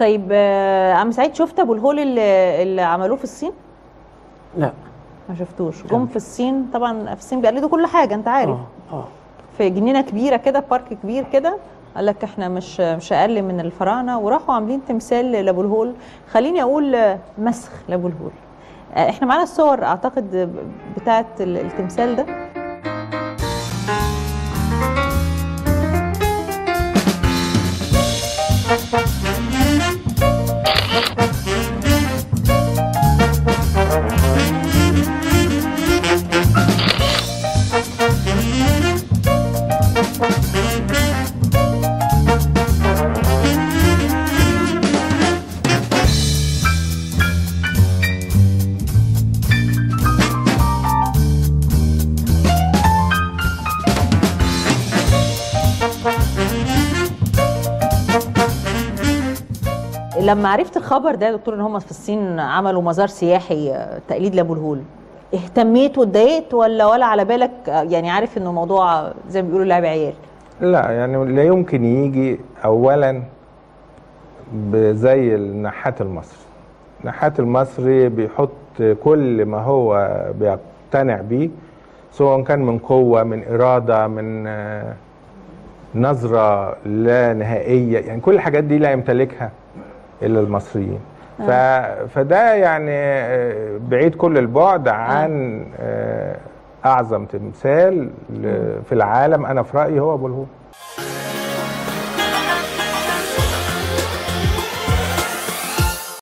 طيب آه، عم سعيد شفت ابو الهول اللي, اللي عملوه في الصين لا ما شفتوش جم في الصين طبعا في الصين بيقلدوا كل حاجه انت عارف اه اه في جنينه كبيره كده بارك كبير كده قال لك احنا مش مش اقل من الفراعنه وراحوا عاملين تمثال لابو الهول خليني اقول آه، مسخ لابو الهول آه، احنا معانا الصور اعتقد بتاعه ال- التمثال ده لما عرفت الخبر ده يا دكتور ان هم في الصين عملوا مزار سياحي آه، تقليد لابو الهول اهتميت واتضايقت ولا ولا على بالك آه، يعني عارف انه موضوع زي ما بيقولوا لعب عيال لا يعني لا يمكن يجي اولا ب- زي النحات المصري النحات المصري بيحط كل ما هو بيقتنع بيه سواء كان من قوة من إرادة من آه، نظرة لا نهائية يعني كل الحاجات دي لا يمتلكها إلا المصريين ف... فده يعني آه، بعيد كل البعد عن آه، أعظم تمثال ل- في العالم أنا في رأيي هو أبو الهول